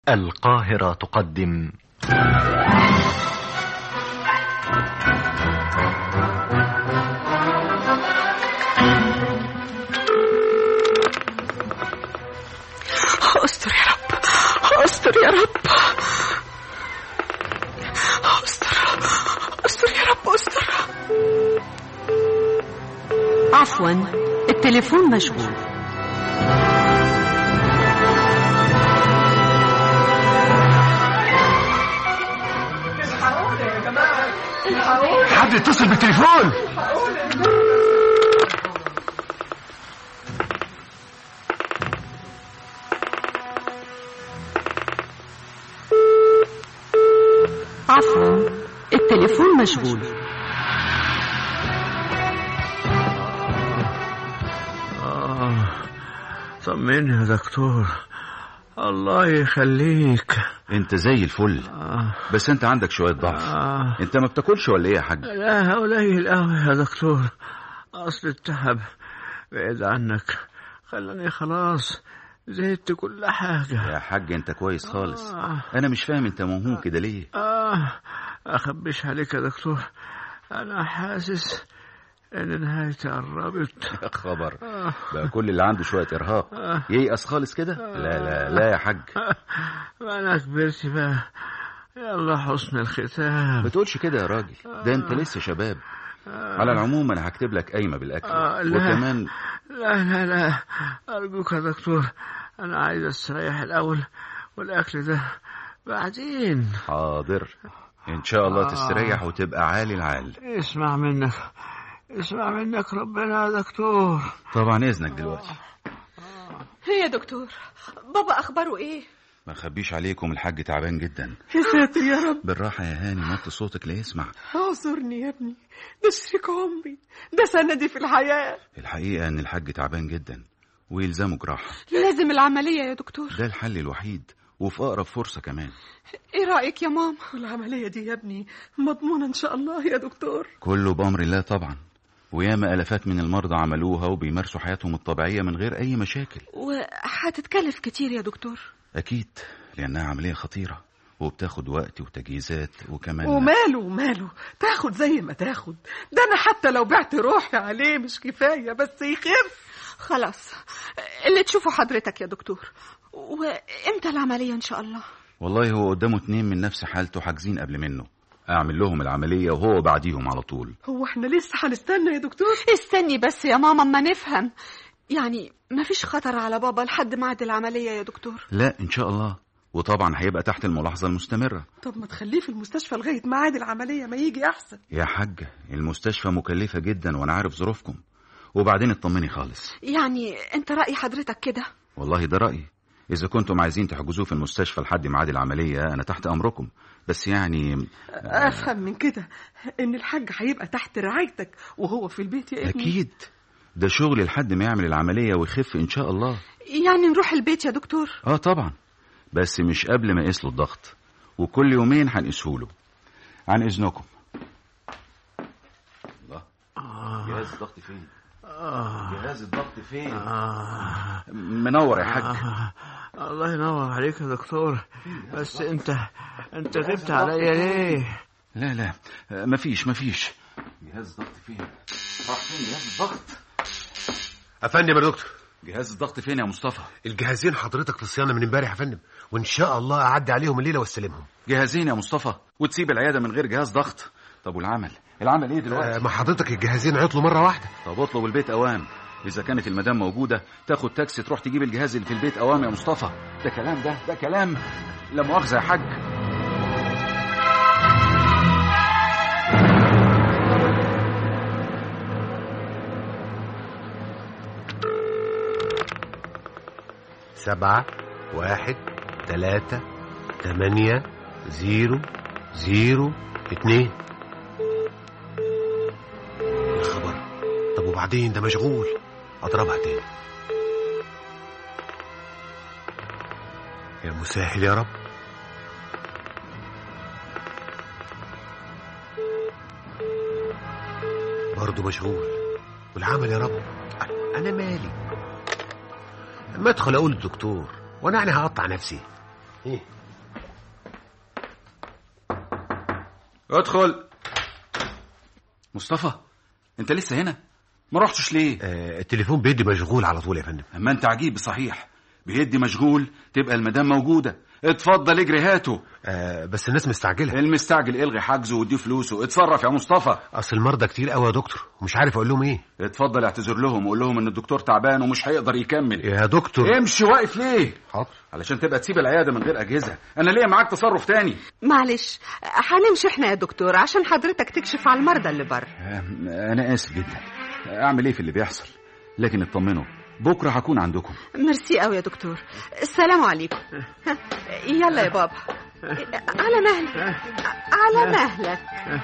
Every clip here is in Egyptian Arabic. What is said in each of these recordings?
القاهرة تقدم استر يا رب استر يا رب استر استر يا رب استر عفوا التليفون مشغول حد يتصل بالتليفون عفوا التليفون مشغول آه طمني يا دكتور الله يخليك انت زي الفل آه. بس انت عندك شويه ضعف آه. انت ما بتاكلش ولا ايه يا حاج لا قليل قوي يا دكتور اصل التعب بعيد عنك خلاني خلاص زهدت كل حاجة يا حاج انت كويس خالص آه. انا مش فاهم انت موهوم كده ليه آه أخبيش عليك يا دكتور أنا حاسس إن نهايتي قربت يا خبر آه. بقى كل اللي عنده شويه ارهاق آه. ييأس خالص كده لا لا لا يا حاج ما أنا كبرت بقى يلا حسن الختام ما تقولش كده يا راجل ده انت لسه شباب على العموم انا هكتب لك قايمه بالاكل آه، لا. وكمان لا لا لا أرجوك يا دكتور أنا عايز أستريح الأول والأكل ده بعدين حاضر ان شاء الله تستريح وتبقى عالي العال اسمع منك اسمع منك ربنا يا دكتور طبعا اذنك دلوقتي ايه يا دكتور بابا اخباره ايه ما اخبيش عليكم الحاج تعبان جدا يا ساتر يا رب بالراحه يا هاني موطي صوتك ليسمع اعذرني يا ابني ده شريك عمري ده سندي في الحياة الحقيقه ان الحاج تعبان جدا ويلزمه جراحه لازم العملية يا دكتور ده الحل الوحيد وفي اقرب فرصه كمان ايه رأيك يا ماما العملية دي يا ابني مضمونة ان شاء الله يا دكتور كله بامر الله طبعا وياما الافات من المرضى عملوها وبيمارسوا حياتهم الطبيعيه من غير اي مشاكل وهتتكلف كتير يا دكتور اكيد لانها عمليه خطيره وبتاخد وقت وتجهيزات وكمان وماله وماله تاخد زي ما تاخد ده انا حتى لو بعت روحي عليه مش كفايه بس يخف خلاص اللي تشوفه حضرتك يا دكتور وامتى العملية ان شاء الله والله هو قدامه اتنين من نفس حالته حاجزين قبل منه اعمل لهم العمليه وهو بعديهم على طول هو احنا لسه هنستنى يا دكتور استني بس يا ماما اما نفهم يعني مفيش خطر على بابا لحد ميعاد العملية يا دكتور لا ان شاء الله وطبعا هيبقى تحت الملاحظه المستمره طب ما تخليه في المستشفى لغايه ميعاد العمليه ما يجي احسن يا حاجه المستشفى مكلفه جدا وانا عارف ظروفكم وبعدين اطمني خالص يعني انت رأي حضرتك كده والله ده رايي اذا كنتم عايزين تحجزوه في المستشفى لحد ميعاد العمليه انا تحت امركم بس يعني افهم من كده ان الحاج هيبقى تحت رعايتك وهو في البيت يا ابني اكيد ده شغل لحد ما يعمل العمليه ويخف ان شاء الله يعني نروح البيت يا دكتور اه طبعا بس مش قبل ما اقيس له الضغط وكل يومين هنقيسه له عن اذنكم الله جهاز الضغط فين جهاز الضغط فين منور يا حاج آه. الله ينور عليك يا دكتور بس انت انت غبت عليا ليه لا لا آه، مفيش مفيش جهاز الضغط فين راح فين جهاز الضغط يا فندم يا دكتور جهاز الضغط فين يا مصطفى الجهازين حضرتك في الصيانه من امبارح يا فندم وان شاء الله اعدي عليهم الليله واستلمهم جهازين يا مصطفى وتسيب العياده من غير جهاز ضغط طب والعمل العمل ايه آه، دلوقتي ما حضرتك الجهازين عطلوا مره واحده طب اطلب البيت اوام اذا كانت المدام موجوده تاخد تاكسي تروح تجيب الجهاز اللي في البيت اوام يا مصطفى ده كلام ده ده كلام لا مؤاخذه يا حاج سبعة واحد تلاتة تمانية زيرو زيرو اتنين يا خبر طب وبعدين ده مشغول اضربها تاني يا مسهل يا رب برضه مشغول والعمل يا رب انا مالي اما ادخل اقول للدكتور وانا يعني هقطع نفسي ايه ادخل مصطفى انت لسه هنا ما رحتش ليه آه التليفون بيدي مشغول على طول يا فندم اما انت عجيب صحيح بيدي مشغول تبقى المدام موجوده اتفضل اجري هاته آه بس الناس مستعجله المستعجل الغي حجزه واديه فلوسه اتصرف يا مصطفى اصل المرضى كتير قوي يا دكتور ومش عارف اقول لهم ايه اتفضل اعتذر لهم وقول لهم ان الدكتور تعبان ومش هيقدر يكمل يا دكتور امشي واقف ليه حاضر علشان تبقى تسيب العياده من غير اجهزه انا ليا معاك تصرف تاني معلش هنمشي احنا يا دكتور عشان حضرتك تكشف على المرضى اللي بره انا اسف جدا اعمل ايه في اللي بيحصل لكن اطمنوا بكره هكون عندكم ميرسي قوي يا دكتور السلام عليكم ها، يلا يا بابا على مهلك على مهلك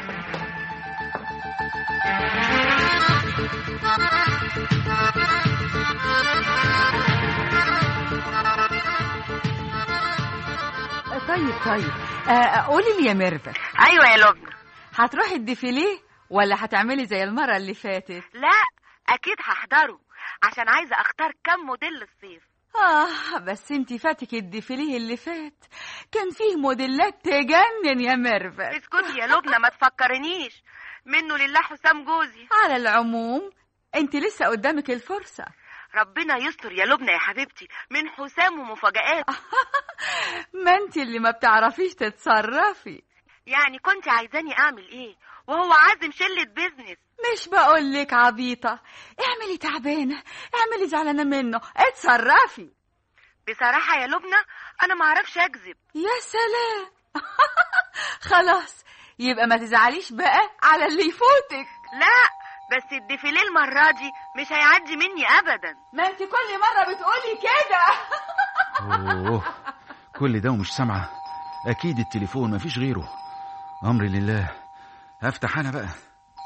طيب طيب آه قولي لي يا ميرفت ايوه يا لبنى هتروحي الديفيليه ولا هتعملي زي المرة اللي فاتت لا اكيد هحضره عشان عايزه اختار كم موديل للصيف آه بس انتي فاتك الديفيليه اللي فات كان فيه موديلات تجنن يا ميرفت اسكتي يا لبنى ما تفكرنيش منه لله حسام جوزي على العموم انت لسه قدامك الفرصة ربنا يستر يا لبنى يا حبيبتي من حسام ومفاجآت ما انت اللي ما بتعرفيش تتصرفي يعني كنت عايزاني اعمل ايه وهو عازم شلة بيزنس مش بقولك عبيطة اعملي تعبانة اعملي زعلانة منه اتصرفي بصراحة يا لبنى انا معرفش اكذب يا سلام خلاص يبقى ما تزعليش بقى على اللي يفوتك لا بس الديفيليه المرة دي مش هيعدي مني ابدا ما انت كل مرة بتقولي كده اوه كل ده ومش سامعه اكيد التليفون مفيش غيره امري لله هفتح انا بقى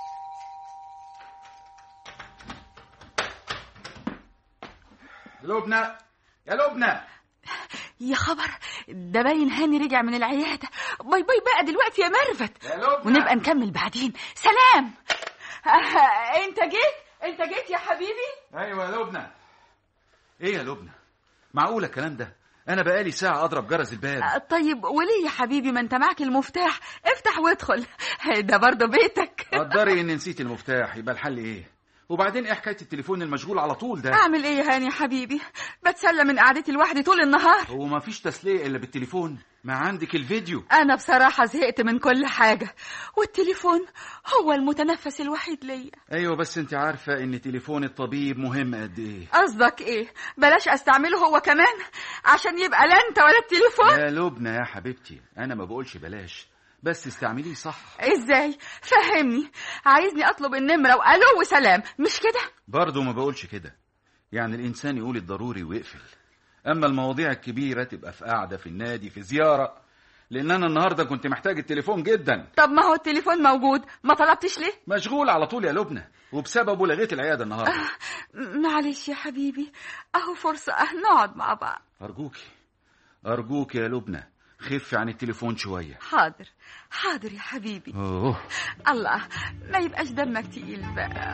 لبنى يا لبنى يا خبر ده باين هاني رجع من العيادة باي باي بقى دلوقتي يا مرفت يا لبنى ونبقى نكمل بعدين سلام آه، انت جيت انت جيت يا حبيبي ايوه يا لبنى ايه يا لبنى معقوله الكلام ده انا بقالي ساعه اضرب جرس الباب آه، طيب وليه يا حبيبي ما انت معك المفتاح افتح وادخل ده برضه بيتك قدري ان نسيت المفتاح يبقى الحل ايه وبعدين ايه حكايه التليفون المشغول على طول ده اعمل ايه يا هاني يا حبيبي بتسلى من قعدتي لوحدي طول النهار هو ما فيش تسليه الا بالتليفون ما عندك الفيديو انا بصراحة زهقت من كل حاجة والتليفون هو المتنفس الوحيد ليا ايوه بس انت عارفه ان تليفون الطبيب مهم قد ايه قصدك ايه بلاش استعمله هو كمان عشان يبقى لا انت ولا التليفون يا لبنى يا حبيبتي انا ما بقولش بلاش بس استعمليه صح ازاي فهمني عايزني اطلب النمرة والو وسلام مش كده برضه ما بقولش كده يعني الانسان يقول الضروري ويقفل اما المواضيع الكبيره تبقى في قاعده في النادي في زياره لان انا النهارده كنت محتاج التليفون جدا طب ما هو التليفون موجود ما طلبتش ليه مشغول على طول يا لبنى وبسببه لغيت العياده النهارده م- معلش يا حبيبي اهو فرصة اه نقعد مع بعض ارجوكي ارجوك يا لبنى خفي عن التليفون شويه حاضر حاضر يا حبيبي اوه الله ما يبقاش دمك تقيل بقى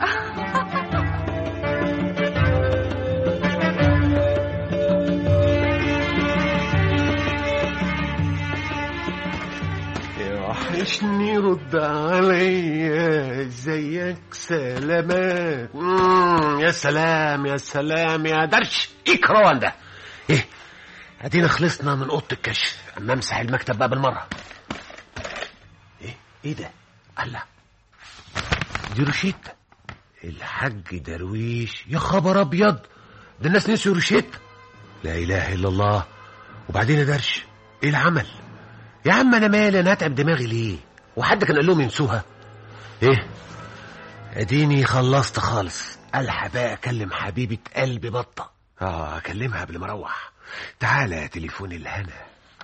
وحشني رد عليا ازيك سلامات مم، يا سلام يا سلام يا درش ايه كروان ده ايه ادينا خلصنا من اوضه الكشف اما امسح المكتب بقى بالمره ايه ايه ده الله دي روشيتا الحاج درويش يا خبر ابيض ده الناس نسيوا روشيتا لا اله الا الله وبعدين يا درش ايه العمل يا عم انا مالي انا هتعب دماغي ليه وحد كان قال لهم ينسوها ايه اديني خلصت خالص الحق بقى اكلم حبيبه قلبي بطه اه اكلمها قبل ما اروح تعالى يا تليفون الهنا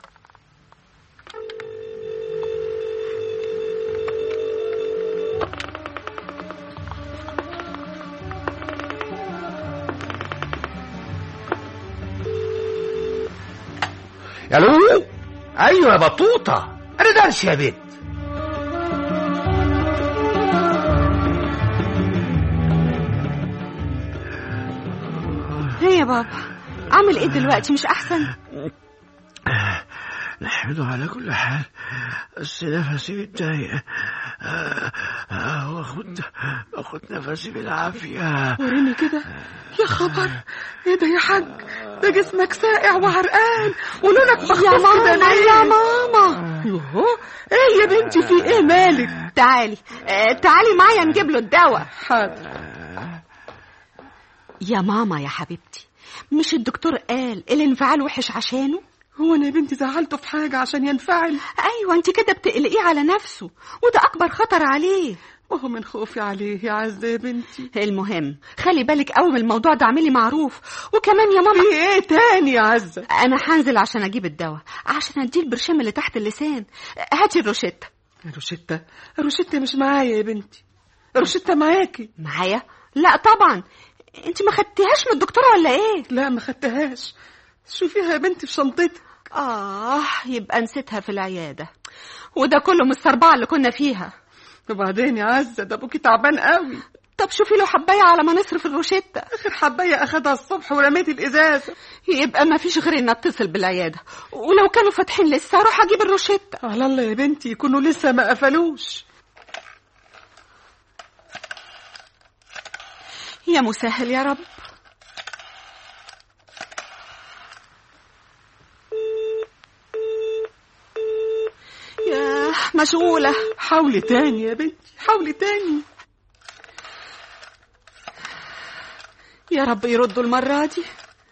الو ايوه يا بطوطه انا درش يا بيت ايه يا بابا عامل ايه دلوقتي مش احسن نحمده على كل حال بس نفسي متضايق آه، آه، واخد واخد نفسي بالعافية وريني كده يا خبر ايه ده يا حاج ده جسمك ساقع وعرقان ولونك مخطوف يا كده ماما ليه يا ماما يوهو ايه يا بنتي في ايه مالك تعالي آه، تعالي معايا نجيب له الدواء حاضر يا ماما يا حبيبتي مش الدكتور قال الانفعال وحش عشانه هو انا يا بنتي زعلته في حاجه عشان ينفعل ايوه انت كده بتقلقيه على نفسه وده اكبر خطر عليه وهو من خوفي عليه يا عزه يا بنتي المهم خلي بالك قوي من الموضوع ده اعملي معروف وكمان يا ماما في ايه تاني يا عزه انا هنزل عشان اجيب الدواء عشان اديه البرشام اللي تحت اللسان هاتي الروشته روشتة روشتة مش معايا يا بنتي روشتة معاكي معايا لا طبعا انت ما خدتيهاش من الدكتوره ولا ايه لا ما خدتهاش شوفيها يا بنتي في شنطتك اه يبقى نسيتها في العياده وده كله من السربعه اللي كنا فيها وبعدين يا عزه ده ابوكي تعبان قوي طب شوفي له حبايه على ما نصرف الروشته اخر حبايه اخدها الصبح ورميت الازازه يبقى ما فيش غير ان اتصل بالعياده ولو كانوا فاتحين لسه اروح اجيب الروشته على الله يا بنتي يكونوا لسه ما قفلوش يا مسهل يا رب يا مشغولة حاولي تاني يا بنتي حاولي تاني يا رب يردوا المرة دي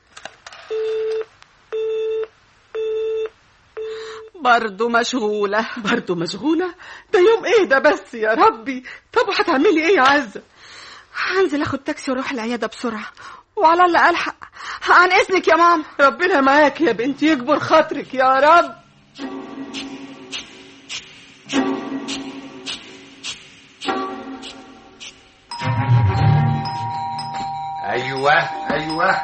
برضو مشغولة برضه مشغولة ده يوم ايه ده بس يا ربي طب هتعملي ايه يا عزة هنزل اخد تاكسي واروح العيادة بسرعة وعلى الله الحق عن اذنك يا ماما ربنا معاك يا بنتي يكبر خاطرك يا رب ايوه ايوه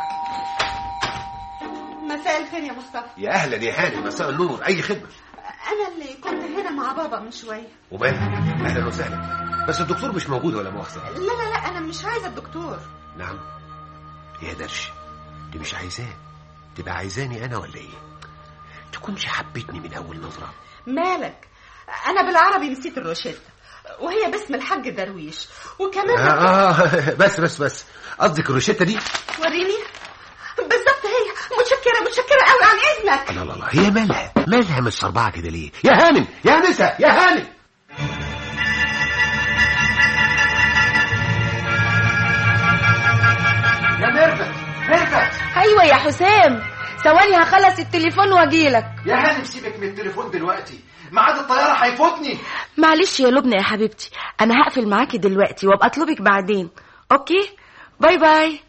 مساء الخير يا مصطفى يا اهلا يا هاني مساء النور اي خدمه انا اللي كنت هنا مع بابا من شوية ومالها اهلا وسهلا بس الدكتور مش موجود ولا مؤاخذه لا لا لا انا مش عايزة الدكتور نعم يا درش دي مش عايزاه تبقى عايزاني انا ولا ايه تكونش حبيتني من اول نظره مالك انا بالعربي نسيت الروشتة وهي باسم الحاج درويش وكمان آه, اه بس بس بس قصدك الروشته دي وريني بالظبط هي متشكرة متشكرة قوي عن إذنك لا لا لا هي مالها مالها مش صربعه كده ليه يا هانم يا نسا يا هانم يا ميرفت ميرفت ايوه يا حسام ثواني هخلص التليفون واجيلك يا هانم سيبك من التليفون دلوقتي ميعاد الطياره هيفوتني معلش يا لبنى يا حبيبتي انا هقفل معاكي دلوقتي وابقى اطلبك بعدين اوكي باي باي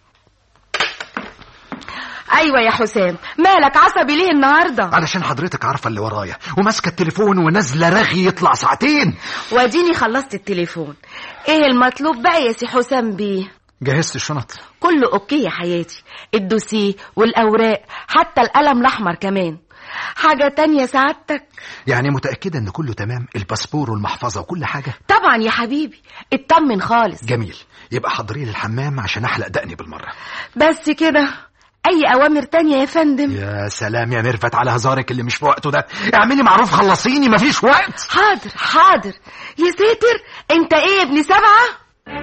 ايوه يا حسام مالك عصبي ليه النهارده علشان حضرتك عارفه اللي ورايا وماسكه التليفون ونازله رغي يطلع ساعتين واديني خلصت التليفون ايه المطلوب بقى يا سي حسام بيه جهزت الشنط كله اوكي يا حياتي الدوسيه والاوراق حتى القلم الاحمر كمان حاجه تانية سعادتك يعني متاكده ان كله تمام الباسبور والمحفظه وكل حاجه طبعا يا حبيبي اطمن خالص جميل يبقى حضري لي الحمام عشان احلق دقني بالمره بس كده اي اوامر تانية يا فندم يا سلام يا ميرفت على هزارك اللي مش في وقته ده اعملي معروف خلصيني مفيش وقت حاضر حاضر يا ساتر انت ايه يا ابن سبعه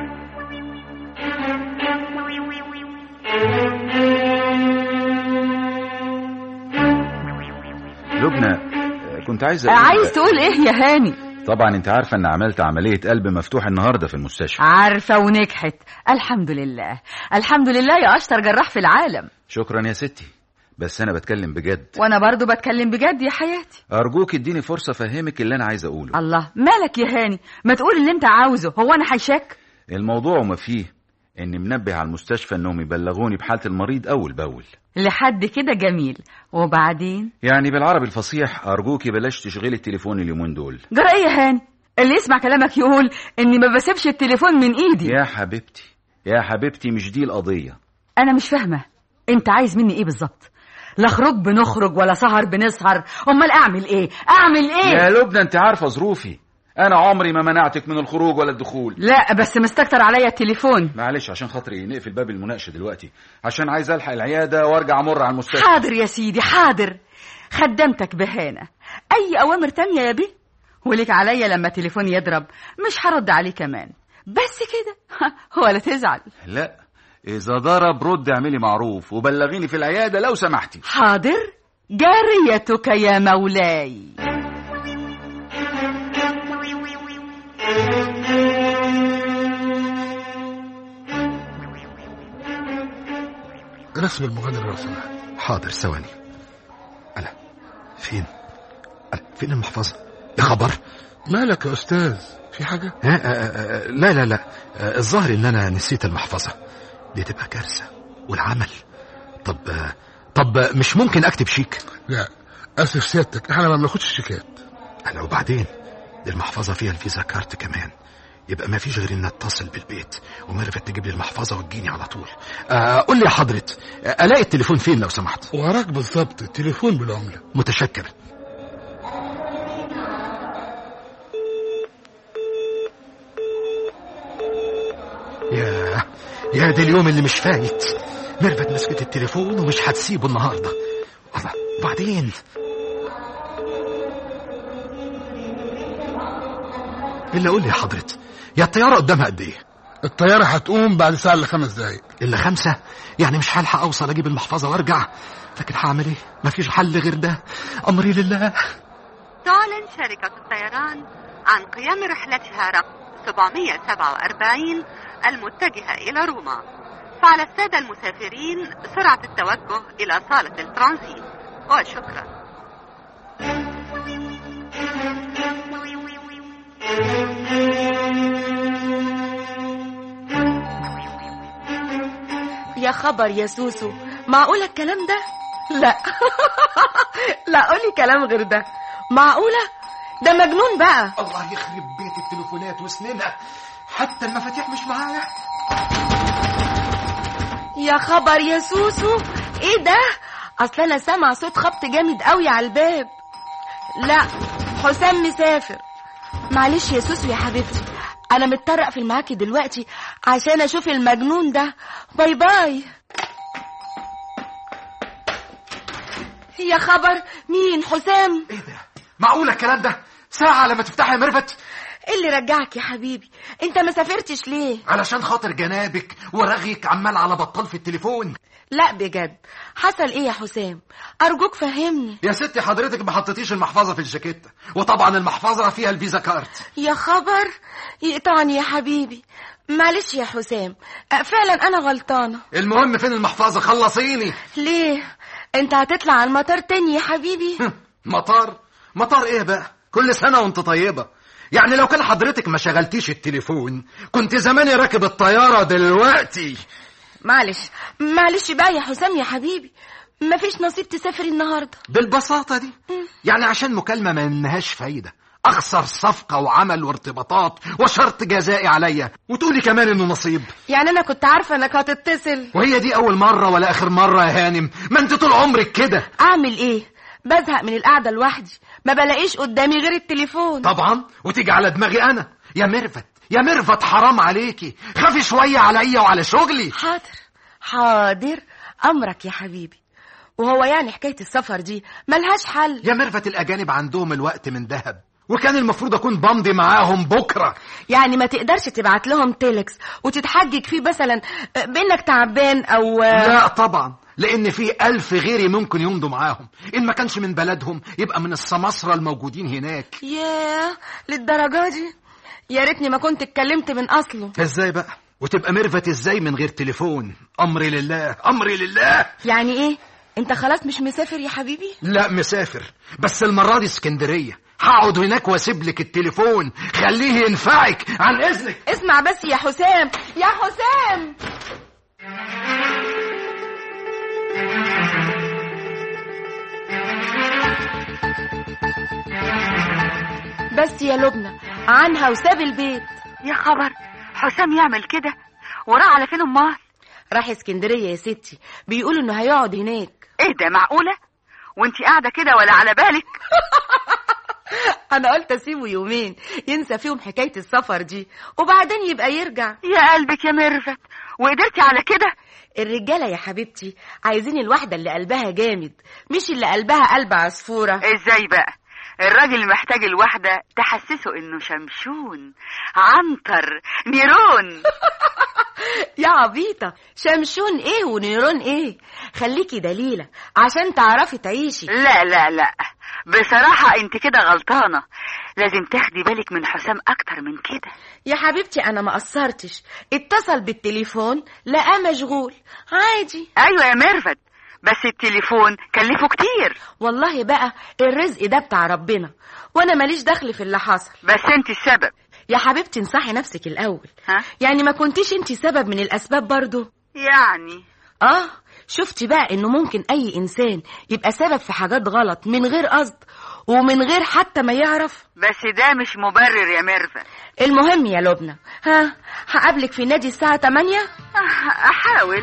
لبنى آه، كنت عايز أقول- عايز تقول ايه يا هاني طبعا انت عارفه ان عملت عمليه قلب مفتوح النهارده في المستشفى عارفة ونجحت الحمد لله الحمد لله يا أشطر جراح في العالم شكرا يا ستي بس انا بتكلم بجد وأنا برضو بتكلم بجد يا حياتي ارجوك اديني فرصه افهمك اللي انا عايز اقوله الله مالك يا هاني ما تقول اللي انت عاوزه هو أنا حيشك الموضوع وما فيه اني منبه على المستشفى انهم يبلغوني بحاله المريض اول باول لحد كده جميل وبعدين يعني بالعربي الفصيح ارجوكي بلاش تشغلي التليفون اليومين دول جرى ايه يا هاني اللي يسمع كلامك يقول اني ما بسيبش التليفون من ايدي يا حبيبتي يا حبيبتي مش دي القضيه انا مش فاهمه انت عايز مني ايه بالظبط لا خروج بنخرج ولا سهر بنسهر امال اعمل ايه اعمل ايه يا لبنى انت عارفه ظروفي انا عمري ما منعتك من الخروج ولا الدخول لا بس مستكتر عليا التليفون معلش عشان خاطري نقفل باب المناقشه دلوقتي عشان عايز الحق العياده وارجع امر على المستشفى حاضر يا سيدي حاضر خدمتك بهانة أي أوامر تانية يا بيه ولك عليا لما تليفوني يضرب مش هرد عليه كمان بس كده ولا تزعل لا اذا ضرب رد اعملي معروف وبلغيني في العياده لو سمحتي حاضر جاريتك يا مولاي رسم المغادرة لو سمحت حاضر ثواني ألا فين ألا فين المحفظة يا خبر مالك يا أستاذ في حاجة ها آه آه آه لا لا لا آه الظاهر ان انا نسيت المحفظة دي تبقى كارثة والعمل طب آه طب آه، مش ممكن اكتب شيك لا أسف سيادتك احنا ما بناخدش شيكات انا وبعدين دي المحفظة فيها الفيزا كارت كمان يبقى ما فيش غير ان اتصل بالبيت ومعرفت تجيب لي المحفظة وتجيني على طول آه قول لي يا حضرة آه، الاقي التليفون فين لو سمحت وراك بالظبط التليفون بالعملة متشكر يا يا دي اليوم اللي مش فايت ميرفت مسكت التليفون ومش هتسيبه النهارده الله وبعدين الا قول لي يا حضرة يا الطيارة قدامها قد ايه الطيارة هتقوم بعد ساعة إلا خمس دقايق الا خمسة يعني مش هلحق اوصل اجيب المحفظة وارجع لكن هعمل ايه مفيش حل غير ده امري لله تعلن شركة الطيران عن قيام رحلتها رقم 747 المتجهة إلى روما فعلى السادة المسافرين سرعة التوجه إلى صالة الترانزيت وشكرا يا خبر يا سوسو معقولة الكلام ده؟ لا لا قولي كلام غير ده معقولة؟ ده مجنون بقى الله يخرب بيت التليفونات وسنينها حتى المفاتيح مش معايا يا خبر يا سوسو ايه ده؟ اصل انا سامع صوت خبط جامد قوي على الباب لا حسام مسافر معلش يا سوسو يا حبيبتي انا متطرق في المعاكي دلوقتي عشان اشوف المجنون ده باي باي يا خبر مين حسام ايه ده معقولة الكلام ده ساعة لما تفتحي يا ميرفت ايه اللي رجعك يا حبيبي انت ما سافرتش ليه علشان خاطر جنابك ورغيك عمال على بطال في التليفون لا بجد حصل ايه يا حسام ارجوك فهمني يا ستي حضرتك ما حطيتيش المحفظة في الجاكيتة وطبعا المحفظة فيها الفيزا كارت يا خبر يقطعني يا حبيبي معلش يا حسام أه، فعلا انا غلطانه المهم فين المحفظة خلصيني ليه انت هتطلع على المطار تاني يا حبيبي مطار مطار ايه بقى كل سنة وانت طيبة يعني لو كان حضرتك ما شغلتيش التليفون كنت زماني راكب الطيارة دلوقتي معلش معلش بقى يا حسام يا حبيبي مفيش نصيب تسافر النهارده بالبساطة دي يعني عشان مكالمة ما انهاش فايدة اخسر صفقة وعمل وارتباطات وشرط جزائي عليا وتقولي كمان انه نصيب يعني انا كنت عارفه انك هتتصل وهي دي اول مرة ولا اخر مرة يا هانم ما انت طول عمرك كده اعمل ايه بزهق من القعده لوحدي ما بلاقيش قدامي غير التليفون طبعا وتيجي على دماغي انا يا ميرفت يا ميرفت حرام عليكي خافي شوية عليا وعلى شغلي حاضر حاضر امرك يا حبيبي وهو يعني حكايه السفر دي ملهاش حل يا ميرفت الاجانب عندهم الوقت من ذهب وكان المفروض اكون بمضي معاهم بكره يعني ما تقدرش تبعت لهم تيلكس وتتحجج فيه مثلا بانك تعبان او لا طبعا لان في الف غيري ممكن يمضوا معاهم ان ما كانش من بلدهم يبقى من السماسرة الموجودين هناك ياه للدرجه دي يا ريتني ما كنت اتكلمت من اصله ازاي بقى وتبقى ميرفت ازاي من غير تليفون امري لله امري لله يعني ايه انت خلاص مش مسافر يا حبيبي لا مسافر بس المرة دي اسكندرية هقعد هناك واسيب لك التليفون خليه ينفعك عن اذنك اسمع بس يا حسام يا حسام بس يا لبنى عنها وساب البيت يا خبر حسام يعمل كده وراح على فين امال راح اسكندريه يا ستي بيقولوا انه هيقعد هناك ايه ده معقوله وانتي قاعده كده ولا على بالك انا قلت اسيبه يومين ينسى فيهم حكايه السفر دي وبعدين يبقى يرجع يا قلبك يا ميرفت وقدرتي على كده الرجاله يا حبيبتي عايزين الواحده اللي قلبها جامد مش اللي قلبها قلب عصفوره ازاي بقى الراجل محتاج الواحدة تحسسه انه شمشون عنتر نيرون يا عبيطة شمشون ايه ونيرون ايه خليكي دليلة عشان تعرفي تعيشي لا لا لا بصراحة انت كده غلطانة لازم تاخدي بالك من حسام اكتر من كده يا حبيبتي انا ما قصرتش اتصل بالتليفون لقاه مشغول عادي ايوه يا ميرفت بس التليفون كلفه كتير والله بقى الرزق ده بتاع ربنا وانا ماليش دخل في اللي حصل بس انت السبب يا حبيبتي انصحي نفسك الاول ها يعني ما كنتيش انت سبب من الاسباب برضو يعني اه شفتي بقى انه ممكن اي انسان يبقى سبب في حاجات غلط من غير قصد ومن غير حتى ما يعرف بس ده مش مبرر يا ميرفت المهم يا لبنى ها هقابلك في النادي الساعة 8 احاول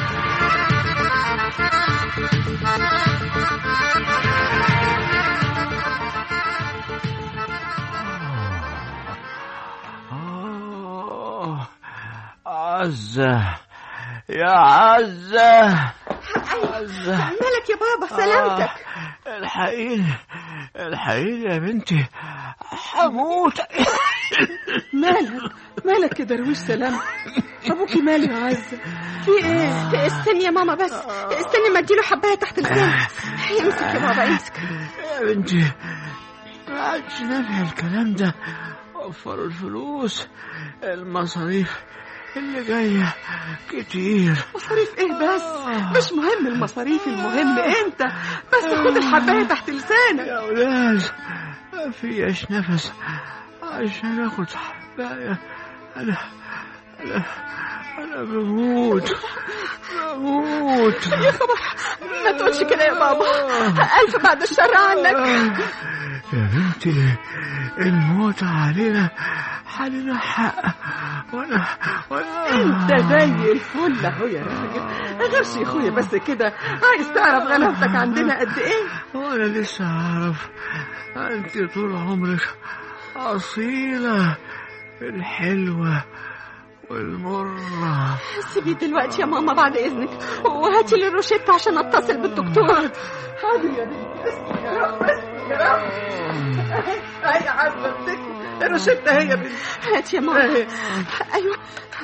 آه، عزة يا عزة عزة مالك يا بابا سلامتك آه، الحقيني الحقيني يا بنتي حموت مالك مالك يا درويش سلام ابوكي ماله يا عزه في ايه استني يا ماما بس استني ما اديله حبايه تحت لسانه امسك يا بابا امسك يا بنتي ما عادش نافع الكلام ده وفروا الفلوس المصاريف اللي جاية كتير مصاريف ايه بس مش مهم المصاريف المهم انت بس خد الحبايه تحت لسانك يا أولاد ما فيش نفس عشان اخد حباية انا انا انا بموت بموت يا خبر ما تقولش كده يا بابا الف بعد الشر عنك يا بنتي الموت علينا علينا حق وانا وانا انت زي الفل اهو يا راجل غيرش يا اخويا بس كده عايز تعرف غلاوتك عندنا قد ايه وانا لسه اعرف انت طول عمرك اصيله الحلوه والمره سيبي دلوقتي يا ماما بعد اذنك وهاتي لي الروشته عشان اتصل بالدكتور حاضر يا بنتي اسمي يا رب اسمي يا رب هي عزه امسكي الروشته هي يا بنتي هاتي يا ماما اهي. ايوه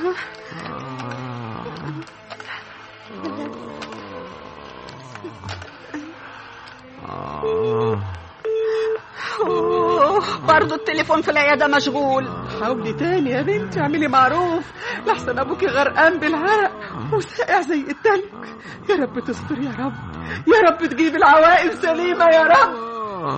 أوه، برضه التليفون في العياده مشغول حاولي تاني يا بنتي اعملي معروف لحسن ابوكي غرقان بالعرق وساقع زي التلج يا رب تستر يا رب يا رب تجيب العوائل سليمه يا رب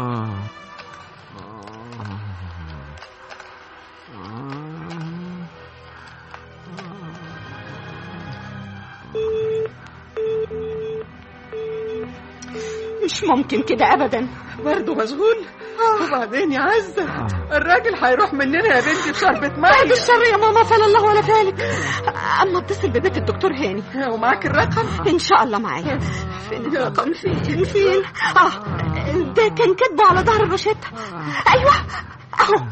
مش ممكن كده ابدا برضه مشغول وبعدين يا عزة الراجل هيروح مننا يا بنتي بشربة بعد مية الشر يا ماما فلا الله ولا فالك اما اتصل ببيت الدكتور هاني ومعاك الرقم ان شاء الله معايا فين الرقم فين فين اه ده كان كاتبه على ظهر الروشته ايوه اهو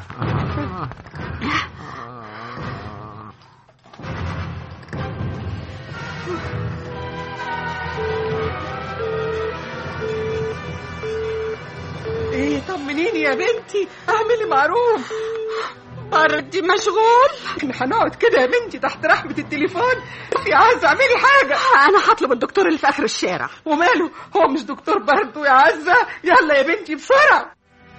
ايه طمنيني يا بنتي اعملي معروف برضي مشغول احنا هنقعد كده يا بنتي تحت رحمة التليفون يا عزة اعملي حاجة انا هطلب الدكتور اللي في اخر الشارع وماله هو مش دكتور برضه يا عزة يلا يا بنتي بسرعة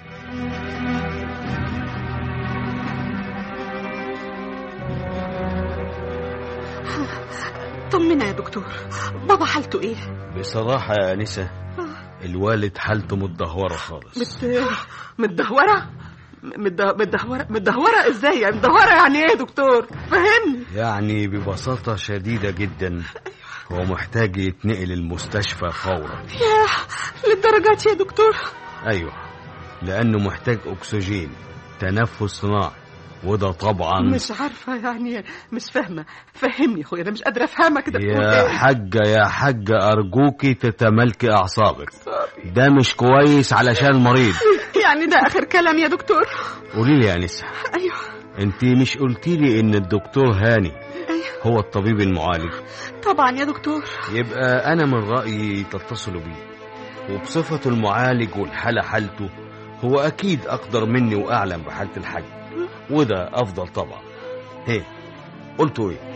طمنا يا دكتور بابا حالته ايه بصراحة يا أنسة الوالد حالته متدهورة خالص مت... متدهورة متد- متدهورة متدهورة ازاي يعني متدهورة يعني ايه يا دكتور فهمني يعني ببساطة شديدة جدا هو محتاج يتنقل المستشفى فورا يا للدرجات يا دكتور أيوه لأنه محتاج أكسجين تنفس صناعي وده طبعا مش عارفة يعني مش فاهمة فهمني يا اخويا انا مش قادرة افهمك كده بتقول يا ايه حاجة يا حاجة أرجوكي تتملكي أعصابك ده مش كويس علشان المريض يعني ده اخر كلام يا دكتور قولي لي يا نسا ايوه انت مش قلتي لي ان الدكتور هاني ايوه هو الطبيب المعالج طبعا يا دكتور يبقى انا من رأيي تتصلوا بيه وبصفته المعالج والحالة حالته هو اكيد اقدر مني واعلم بحالة الحاج وده افضل طبعا هي قلتوا ايه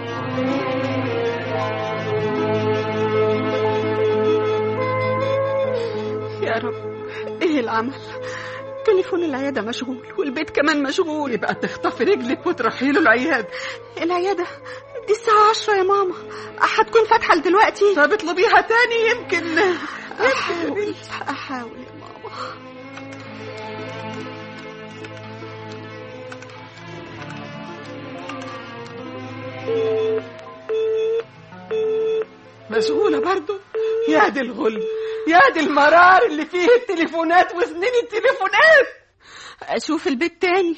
يا رب ايه العمل تليفون العيادة مشغول والبيت كمان مشغول يبقى تخطفي رجلك وتروحي له العيادة العيادة دي الساعة عشرة يا ماما هتكون فاتحة دلوقتي طب اطلبيها تاني يمكن أحاول أحاول يا ماما مشغولة برضو يا دي الغل يا دي المرار اللي فيه التليفونات وسنين التليفونات أشوف البيت تاني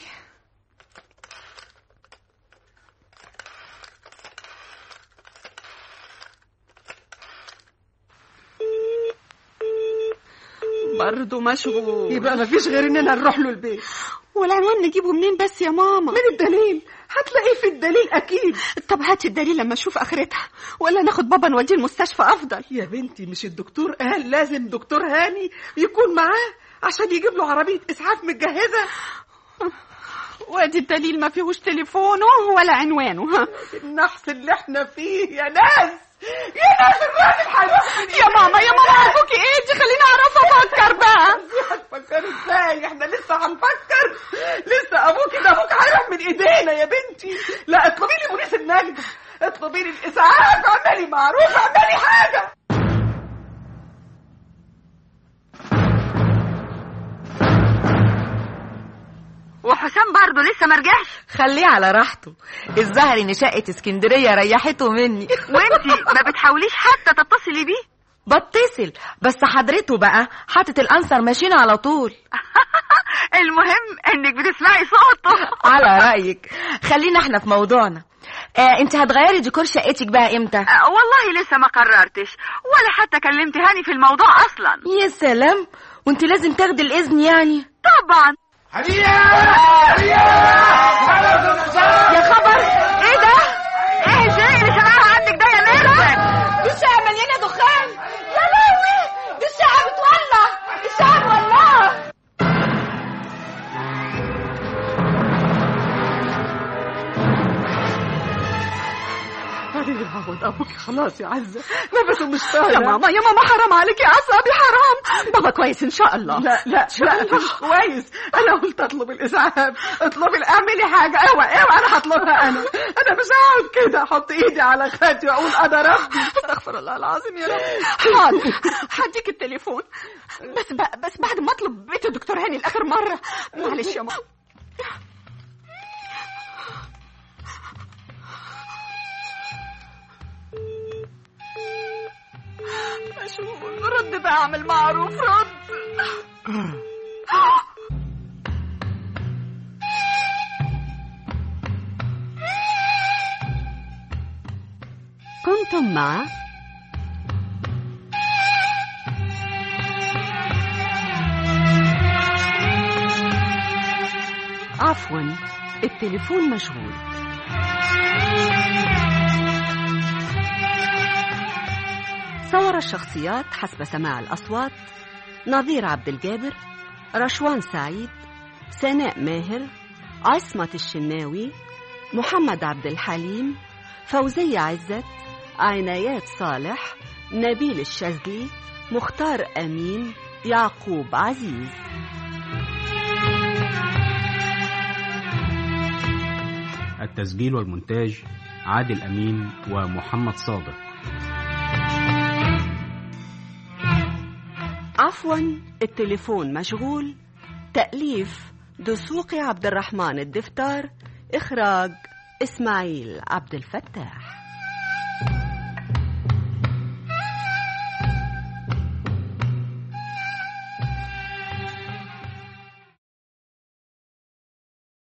برضه مشغول يبقى مفيش غير اننا نروح له البيت والعنوان نجيبه منين بس يا ماما من الدليل هتلاقيه في الدليل اكيد طب هاتي الدليل لما اشوف اخرتها ولا ناخد بابا نوديه المستشفى افضل يا بنتي مش الدكتور قال لازم دكتور هاني يكون معاه عشان يجيب له عربية اسعاف متجهزة وادي الدليل ما فيهوش تليفونه ولا عنوانه النحس اللي احنا فيه يا ناس يا ناس الراجل هيروح يا ماما يا ماما ارجوكي ايه دي خليني اعرف افكر بقى هتفكري ازاي احنا لسه هنفكر لسه ابوكي ده ابوك هيروح من ايدينا يا بنتي لا اطلبي لي بوليس النجدة اطلبي لي الاسعاف اعملي معروف اعملي حاجه وحسام برضه لسه ما رجعش خليه على راحته الظاهر ان شقة اسكندرية ريحته مني وانتي ما بتحاوليش حتى تتصلي بيه بتصل بس حضرته بقى حاطط الانسر ماشيين على طول المهم انك بتسمعي صوته على رأيك خلينا احنا في موضوعنا آه انت هتغيري ديكور شقتك بقى امتى آه، والله لسه ما قررتش ولا حتى كلمت هاني في الموضوع اصلا يا سلام وانت لازم تاخدي الاذن يعني طبعا يا خبر ايه ده ايه الزي اللي شغاله عندك ده يا ميرفت دي الشقة مليانة دخان يا لهوي دي الشقة بتولع الشقة مولعة هذه يعوض ابوك خلاص يا عزه نفسه مش طالع يا ماما يا ماما حرام عليكي اعصابي حرام بابا كويس ان شاء الله لا لا لا مش كويس انا قلت اطلب الاسعاف اطلبي اعملي حاجه اوعى اوعى انا هطلبها انا انا مش هقعد كده احط ايدي على خدي واقول انا ربي استغفر الله العظيم يا رب حاضر هديك التليفون بس ب... بس بعد ما اطلب بيت الدكتور هاني لاخر مره معلش يا ماما مشغول رد بقى اعمل معروف رد كنتم مع عفوا التليفون مشغول صور الشخصيات حسب سماع الأصوات نظير عبد الجابر رشوان سعيد سناء ماهر عصمة الشناوي محمد عبد الحليم فوزية عزت عنايات صالح نبيل الشاذلي مختار أمين يعقوب عزيز التسجيل والمونتاج عادل أمين ومحمد صادق عفوا التليفون مشغول تأليف دسوقي عبد الرحمن الدفتار إخراج إسماعيل عبد الفتاح